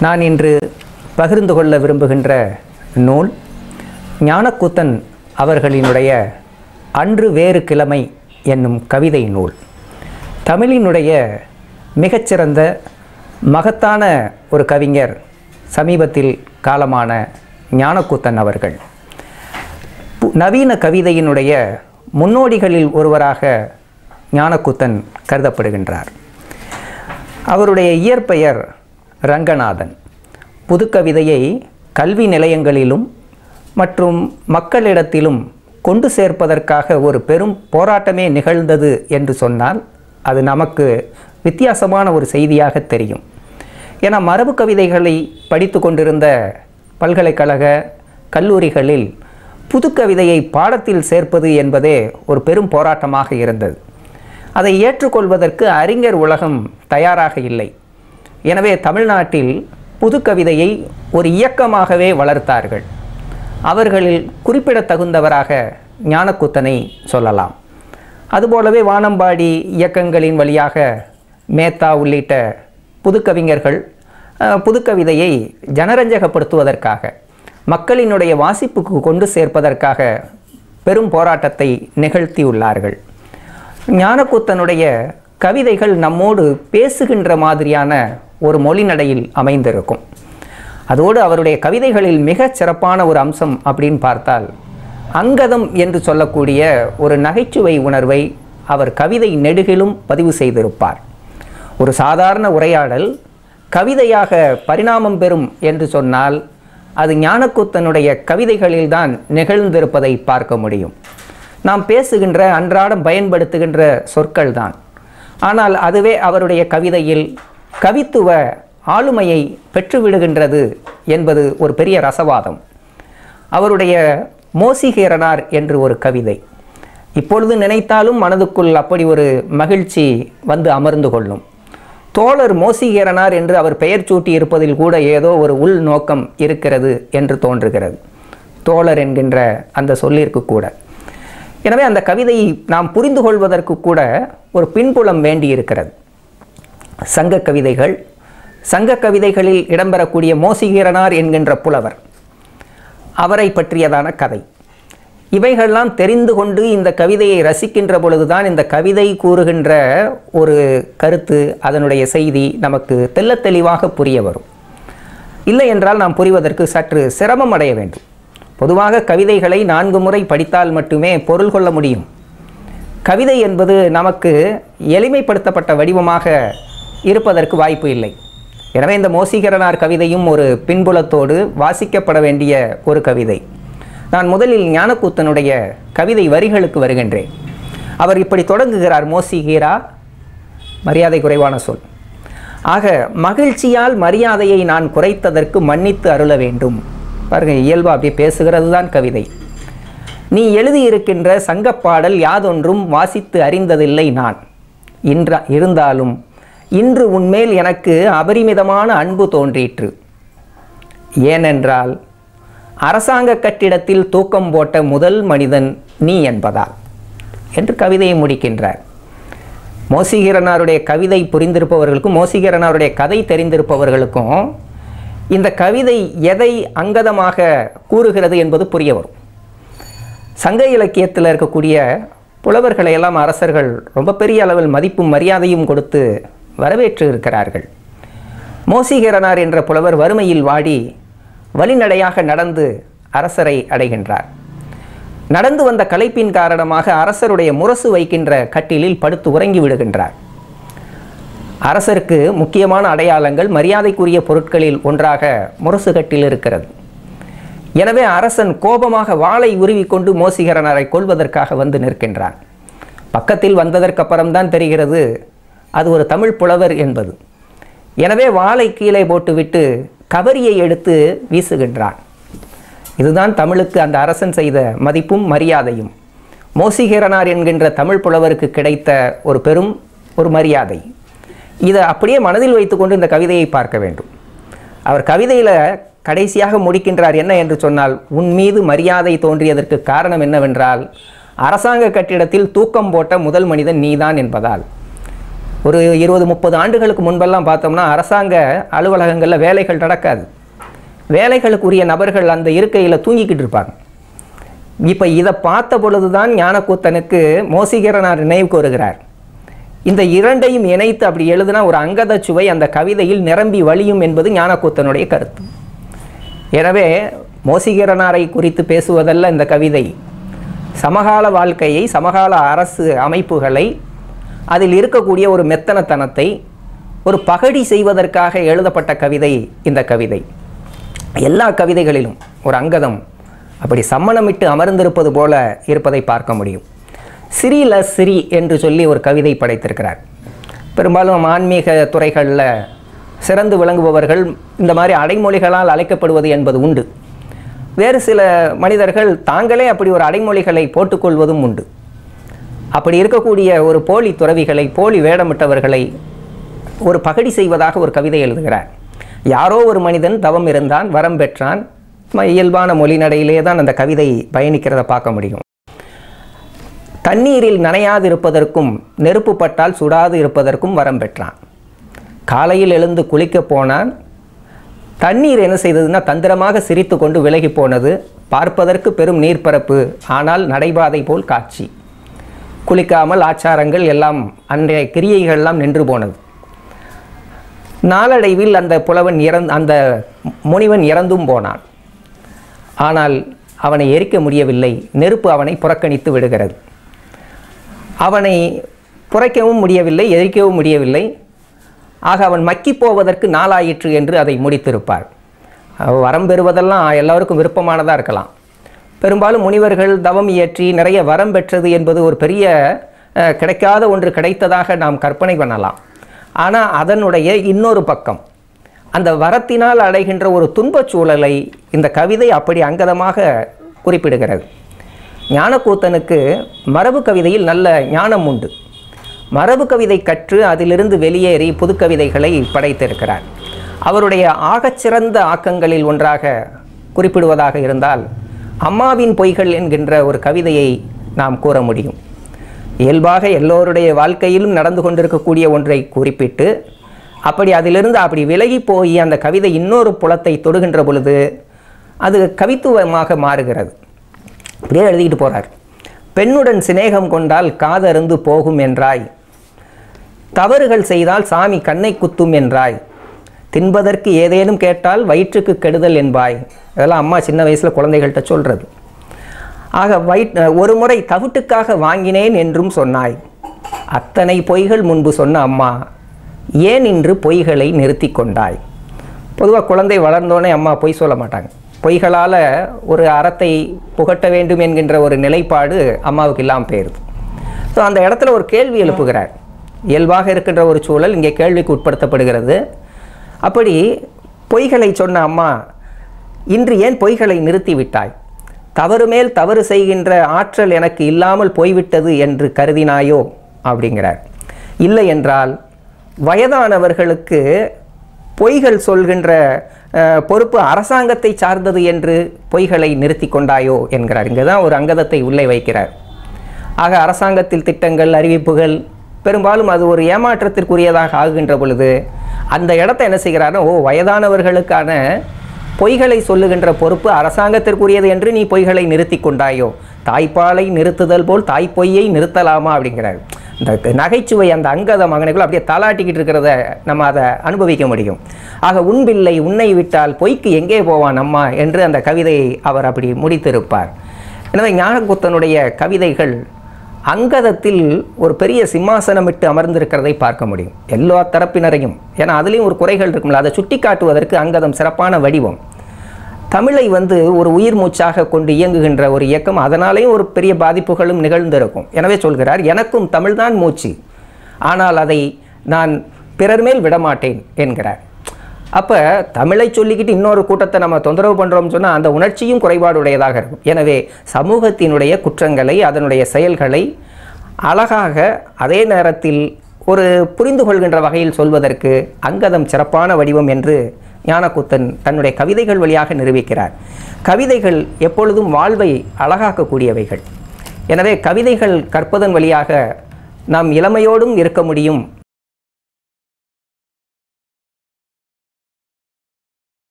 நான் இன்று பகிர்ந்து கொள்ள விரும்புகின்ற நூல் ஞானக்கூத்தன் அவர்களினுடைய அன்று வேறு கிழமை என்னும் கவிதை நூல் தமிழினுடைய மிகச்சிறந்த மகத்தான ஒரு கவிஞர் சமீபத்தில் காலமான ஞானக்கூத்தன் அவர்கள் பு- நவீன கவிதையினுடைய முன்னோடிகளில் ஒருவராக ஞானக்கூத்தன் கருதப்படுகின்றார் அவருடைய இயற்பெயர் ரங்கநாதன் புதுக்கவிதையை கல்வி நிலையங்களிலும் மற்றும் மக்களிடத்திலும் கொண்டு சேர்ப்பதற்காக ஒரு பெரும் போராட்டமே நிகழ்ந்தது என்று சொன்னால் அது நமக்கு வித்தியாசமான ஒரு செய்தியாக தெரியும் ஏன்னா மரபு கவிதைகளை படித்து கொண்டிருந்த பல்கலைக்கழக கல்லூரிகளில் புதுக்கவிதையை பாடத்தில் சேர்ப்பது என்பதே ஒரு பெரும் போராட்டமாக இருந்தது அதை ஏற்றுக்கொள்வதற்கு அறிஞர் உலகம் தயாராக இல்லை எனவே தமிழ்நாட்டில் புதுக்கவிதையை ஒரு இயக்கமாகவே வளர்த்தார்கள் அவர்களில் குறிப்பிடத்தகுந்தவராக ஞானக்கூத்தனை சொல்லலாம் அதுபோலவே வானம்பாடி இயக்கங்களின் வழியாக மேத்தா உள்ளிட்ட புதுக்கவிஞர்கள் அஹ், புதுக்கவிதையை ஜனரஞ்சகப்படுத்துவதற்காக மக்களினுடைய வாசிப்புக்கு கொண்டு சேர்ப்பதற்காக பெரும் போராட்டத்தை நிகழ்த்தியுள்ளார்கள் ஞானக்கூத்தனுடைய கவிதைகள் நம்மோடு பேசுகின்ற மாதிரியான ஒரு மொழிநடையில் அமைந்திருக்கும் அதோடு அவருடைய கவிதைகளில் மிகச் சிறப்பான ஒரு அம்சம் அப்படின்னு பார்த்தால் அங்கதம் என்று சொல்லக்கூடிய ஒரு நகைச்சுவை உணர்வை அவர் கவிதை நெடுகிலும் பதிவு செய்திருப்பார் ஒரு சாதாரண உரையாடல் கவிதையாக பரிணாமம் பெறும் என்று சொன்னால் அது ஞானக்கூத்தனுடைய கவிதைகளில்தான் நிகழ்ந்திருப்பதை பார்க்க முடியும் நாம் பேசுகின்ற அன்றாடம் பயன்படுத்துகின்ற சொற்கள் தான் ஆனால் அதுவே அவருடைய கவிதையில் கவித்துவ ஆளுமையை பெற்றுவிடுகின்றது என்பது ஒரு பெரிய ரசவாதம் அவருடைய மோசிகேரனார் என்று ஒரு கவிதை இப்பொழுது நினைத்தாலும் மனதுக்குள் அப்படி ஒரு மகிழ்ச்சி வந்து அமர்ந்து கொள்ளும் தோழர் மோசிகேரனார் என்று அவர் பெயர் சூட்டி இருப்பதில் கூட ஏதோ ஒரு உள் நோக்கம் இருக்கிறது என்று தோன்றுகிறது தோழர் என்கின்ற அந்த சொல்லிற்கு கூட எனவே அந்த கவிதையை நாம் புரிந்து கொள்வதற்கு கூட ஒரு பின்புலம் வேண்டி இருக்கிறது சங்க கவிதைகள் சங்க கவிதைகளில் இடம்பெறக்கூடிய மோசிகீரனார் என்கின்ற புலவர் அவரை பற்றியதான கதை இவைகள்லாம் தெரிந்து கொண்டு இந்த கவிதையை ரசிக்கின்ற பொழுதுதான் இந்த கவிதை கூறுகின்ற ஒரு கருத்து அதனுடைய செய்தி நமக்கு தெள்ளத் தெளிவாக புரிய வரும் இல்லை என்றால் நாம் புரிவதற்கு சற்று சிரமம் அடைய வேண்டும் பொதுவாக கவிதைகளை நான்கு முறை படித்தால் மட்டுமே பொருள் கொள்ள முடியும் கவிதை என்பது நமக்கு எளிமைப்படுத்தப்பட்ட வடிவமாக இருப்பதற்கு வாய்ப்பு இல்லை எனவே இந்த மோசிகரனார் கவிதையும் ஒரு பின்புலத்தோடு வாசிக்கப்பட வேண்டிய ஒரு கவிதை நான் முதலில் ஞானக்கூத்தனுடைய கவிதை வரிகளுக்கு வருகின்றேன் அவர் இப்படி தொடங்குகிறார் மோசிகீரா மரியாதை குறைவான சொல் ஆக மகிழ்ச்சியால் மரியாதையை நான் குறைத்ததற்கு மன்னித்து அருள வேண்டும் பாருங்க இயல்பா அப்படியே பேசுகிறது தான் கவிதை நீ எழுதியிருக்கின்ற சங்கப்பாடல் யாதொன்றும் வாசித்து அறிந்ததில்லை நான் இன்ற இருந்தாலும் இன்று உன்மேல் எனக்கு அபரிமிதமான அன்பு தோன்றிற்று ஏனென்றால் அரசாங்க கட்டிடத்தில் தூக்கம் போட்ட முதல் மனிதன் நீ என்பதால் என்று கவிதையை முடிக்கின்றார் மோசிகீரனாருடைய கவிதை புரிந்திருப்பவர்களுக்கும் மோசிகீரனாருடைய கதை தெரிந்திருப்பவர்களுக்கும் இந்த கவிதை எதை அங்கதமாக கூறுகிறது என்பது புரிய வரும் சங்க இலக்கியத்தில் இருக்கக்கூடிய புலவர்களை எல்லாம் அரசர்கள் ரொம்ப பெரிய அளவில் மதிப்பும் மரியாதையும் கொடுத்து வரவேற்று இருக்கிறார்கள் மோசிகரனார் என்ற புலவர் வறுமையில் வாடி வழிநடையாக நடந்து அரசரை அடைகின்றார் நடந்து வந்த களைப்பின் காரணமாக அரசருடைய முரசு வைக்கின்ற கட்டிலில் படுத்து உறங்கி விடுகின்றார் அரசருக்கு முக்கியமான அடையாளங்கள் மரியாதைக்குரிய பொருட்களில் ஒன்றாக முரசு கட்டில் இருக்கிறது எனவே அரசன் கோபமாக வாளை உருவிக்கொண்டு மோசிகரனரை கொல்வதற்காக வந்து நிற்கின்றான் பக்கத்தில் வந்ததற்கு அப்புறம்தான் தெரிகிறது அது ஒரு தமிழ் புலவர் என்பது எனவே வாளை கீழே போட்டுவிட்டு கவரியை எடுத்து வீசுகின்றான் இதுதான் தமிழுக்கு அந்த அரசன் செய்த மதிப்பும் மரியாதையும் மோசிகேரனார் என்கின்ற தமிழ் புலவருக்கு கிடைத்த ஒரு பெரும் ஒரு மரியாதை இதை அப்படியே மனதில் வைத்துக்கொண்டு இந்த கவிதையை பார்க்க வேண்டும் அவர் கவிதையில் கடைசியாக முடிக்கின்றார் என்ன என்று சொன்னால் உன் மீது மரியாதை தோன்றியதற்கு காரணம் என்னவென்றால் அரசாங்க கட்டிடத்தில் தூக்கம் போட்ட முதல் மனிதன் நீதான் என்பதால் ஒரு இருபது முப்பது ஆண்டுகளுக்கு முன்பெல்லாம் பார்த்தோம்னா அரசாங்க அலுவலகங்களில் வேலைகள் நடக்காது வேலைகளுக்குரிய நபர்கள் அந்த இருக்கையில் தூங்கிக்கிட்டு இருப்பாங்க இப்போ இதை பார்த்த பொழுதுதான் ஞானக்கூத்தனுக்கு மோசிகரனார் நினைவுக்கு வருகிறார் இந்த இரண்டையும் இணைத்து அப்படி எழுதினா ஒரு அங்கத சுவை அந்த கவிதையில் நிரம்பி வழியும் என்பது ஞானக்கூத்தனுடைய கருத்து எனவே மோசிகரனாரை குறித்து பேசுவதல்ல இந்த கவிதை சமகால வாழ்க்கையை சமகால அரசு அமைப்புகளை அதில் இருக்கக்கூடிய ஒரு மெத்தனத்தனத்தை ஒரு பகடி செய்வதற்காக எழுதப்பட்ட கவிதை இந்த கவிதை எல்லா கவிதைகளிலும் ஒரு அங்கதம் அப்படி சம்மணமிட்டு அமர்ந்திருப்பது போல இருப்பதை பார்க்க முடியும் சிறில சிறி என்று சொல்லி ஒரு கவிதை படைத்திருக்கிறார் பெரும்பாலும் ஆன்மீக துறைகளில் சிறந்து விளங்குபவர்கள் இந்த மாதிரி அடைமொழிகளால் அழைக்கப்படுவது என்பது உண்டு வேறு சில மனிதர்கள் தாங்களே அப்படி ஒரு அடைமொழிகளை போட்டுக்கொள்வதும் உண்டு அப்படி இருக்கக்கூடிய ஒரு போலி துறவிகளை போலி வேடமிட்டவர்களை ஒரு பகடி செய்வதாக ஒரு கவிதை எழுதுகிறார் யாரோ ஒரு மனிதன் தவம் இருந்தான் வரம் பெற்றான் ம- இயல்பான மொழி நடையிலே தான் அந்த கவிதை பயணிக்கிறத பார்க்க முடியும் தண்ணீரில் நனையாது இருப்பதற்கும் நெருப்பு பட்டால் சுடாது இருப்பதற்கும் வரம் பெற்றான் காலையில் எழுந்து குளிக்கப் போனான் தண்ணீர் என்ன செய்ததுன்னா தந்திரமாக சிரித்து கொண்டு விலகி போனது பார்ப்பதற்கு பெரும் நீர்ப்பரப்பு ஆனால் நடைபாதை போல் காட்சி குளிக்காமல் ஆச்சாரங்கள் எல்லாம் அன்றைய கிரியைகள்லாம் நின்று போனது நாளடைவில் அந்த புலவன் இறந் அந்த முனிவன் இறந்தும் போனான் ஆனால் அவனை எரிக்க முடியவில்லை நெருப்பு அவனை புறக்கணித்து விடுகிறது அவனை புரைக்கவும் முடியவில்லை எரிக்கவும் முடியவில்லை ஆக அவன் மக்கி போவதற்கு நாளாயிற்று என்று அதை முடித்திருப்பார் அவ- வரம் பெறுவதெல்லாம் எல்லாருக்கும் விருப்பமானதாக இருக்கலாம் பெரும்பாலும் முனிவர்கள் தவம் இயற்றி நிறைய வரம் பெற்றது என்பது ஒரு பெரிய அஹ், கிடைக்காத ஒன்று கிடைத்ததாக நாம் கற்பனை பண்ணலாம் ஆனால் அதனுடைய இன்னொரு பக்கம் அந்த வரத்தினால் அடைகின்ற ஒரு துன்பச் சூழலை இந்த கவிதை அப்படி அங்கதமாக குறிப்பிடுகிறது ஞானக்கூத்தனுக்கு மரபு கவிதையில் நல்ல ஞானம் உண்டு மரபு கவிதை கற்று அதிலிருந்து வெளியேறி புதுக்கவிதைகளை படைத்திருக்கிறார் அவருடைய ஆகச்சிறந்த ஆக்கங்களில் ஒன்றாக குறிப்பிடுவதாக இருந்தால் அம்மாவின் பொய்கள் என்கின்ற ஒரு கவிதையை நாம் கூற முடியும் இயல்பாக எல்லோருடைய வாழ்க்கையிலும் நடந்து கொண்டிருக்கக்கூடிய ஒன்றை குறிப்பிட்டு அப்படி அதிலிருந்து அப்படி விலகி போய் அந்த கவிதை இன்னொரு புலத்தை தொடுகின்ற பொழுது அது கவித்துவமாக மாறுகிறது அப்படியே எழுதிட்டு போறார் பெண்ணுடன் சிநேகம் கொண்டால் காதருந்து போகும் என்றாய் தவறுகள் செய்தால் சாமி கண்ணை குத்தும் என்றாய் தின்பதற்கு ஏதேனும் கேட்டால் வயிற்றுக்கு கெடுதல் என்பாய் இதெல்லாம் அம்மா சின்ன வயசில் குழந்தைகள்கிட்ட சொல்கிறது ஆக வயிற் ஒரு முறை தவிட்டுக்காக வாங்கினேன் என்றும் சொன்னாய் அத்தனை பொய்கள் முன்பு சொன்ன அம்மா ஏன் இன்று பொய்களை நிறுத்தி கொண்டாய் பொதுவாக குழந்தை வளர்ந்தோடனே அம்மா பொய் சொல்ல மாட்டாங்க பொய்களால் ஒரு அறத்தை புகட்ட வேண்டும் என்கின்ற ஒரு நிலைப்பாடு அம்மாவுக்கு இல்லாமல் போயிடுது ஸோ அந்த இடத்துல ஒரு கேள்வி எழுப்புகிறார் இயல்பாக இருக்கின்ற ஒரு சூழல் இங்கே கேள்விக்கு உட்படுத்தப்படுகிறது அப்படி பொய்களை சொன்ன அம்மா இன்று ஏன் பொய்களை நிறுத்தி விட்டாய் தவறு மேல் தவறு செய்கின்ற ஆற்றல் எனக்கு இல்லாமல் போய்விட்டது என்று கருதினாயோ அப்படிங்கிறார் இல்லை என்றால் வயதானவர்களுக்கு பொய்கள் சொல்கின்ற அஹ், பொறுப்பு அரசாங்கத்தை சார்ந்தது என்று பொய்களை நிறுத்தி கொண்டாயோ என்கிறார் இங்கே தான் ஒரு அங்கதத்தை உள்ளே வைக்கிறார் ஆக அரசாங்கத்தில் திட்டங்கள் அறிவிப்புகள் பெரும்பாலும் அது ஒரு ஏமாற்றத்திற்குரியதாக ஆகுகின்ற பொழுது அந்த இடத்த என்ன செய்கிறாருன்னா ஓ வயதானவர்களுக்கான பொய்களை சொல்லுகின்ற பொறுப்பு அரசாங்கத்திற்குரியது என்று நீ பொய்களை நிறுத்தி கொண்டாயோ தாய்ப்பாலை நிறுத்துதல் போல் தாய் பொய்யை நிறுத்தலாமா அப்படிங்கிறார் இந்த நகைச்சுவை அந்த அங்கத மகனுக்குள்ள அப்படியே தாளாட்டிக்கிட்டு இருக்கிறத நம்ம அதை அனுபவிக்க முடியும் ஆக உண்பில்லை உன்னை விட்டால் பொய்க்கு எங்கே போவான் அம்மா என்று அந்த கவிதையை அவர் அப்படி முடித்திருப்பார் எனவே ஞானகுத்தனுடைய கவிதைகள் அங்கதத்தில் ஒரு பெரிய சிம்மாசனமிட்டு அமர்ந்திருக்கிறதை பார்க்க முடியும் எல்லா தரப்பினரையும் ஏன்னா அதுலேயும் ஒரு குறைகள் இருக்கும்ல அதை சுட்டி காட்டுவதற்கு அங்கதம் சிறப்பான வடிவம் தமிழை வந்து ஒரு உயிர் மூச்சாக கொண்டு இயங்குகின்ற ஒரு இயக்கம் அதனாலேயும் ஒரு பெரிய பாதிப்புகளும் நிகழ்ந்திருக்கும் எனவே சொல்கிறார் எனக்கும் தமிழ்தான் மூச்சு ஆனால் அதை நான் பிறர் மேல் விடமாட்டேன் என்கிறார் அப்போ தமிழை சொல்லிக்கிட்டு இன்னொரு கூட்டத்தை நம்ம தொந்தரவு பண்ணுறோம்னு சொன்னால் அந்த உணர்ச்சியும் குறைபாடுடையதாக இருக்கும் எனவே சமூகத்தினுடைய குற்றங்களை அதனுடைய செயல்களை அழகாக அதே நேரத்தில் ஒரு புரிந்து கொள்கின்ற வகையில் சொல்வதற்கு அங்கதம் சிறப்பான வடிவம் என்று ஞானக்கூத்தன் தன்னுடைய கவிதைகள் வழியாக நிரூபிக்கிறார் கவிதைகள் எப்பொழுதும் வாழ்வை அழகாக்கக்கூடியவைகள் எனவே கவிதைகள் கற்பதன் வழியாக நாம் இளமையோடும் இருக்க முடியும்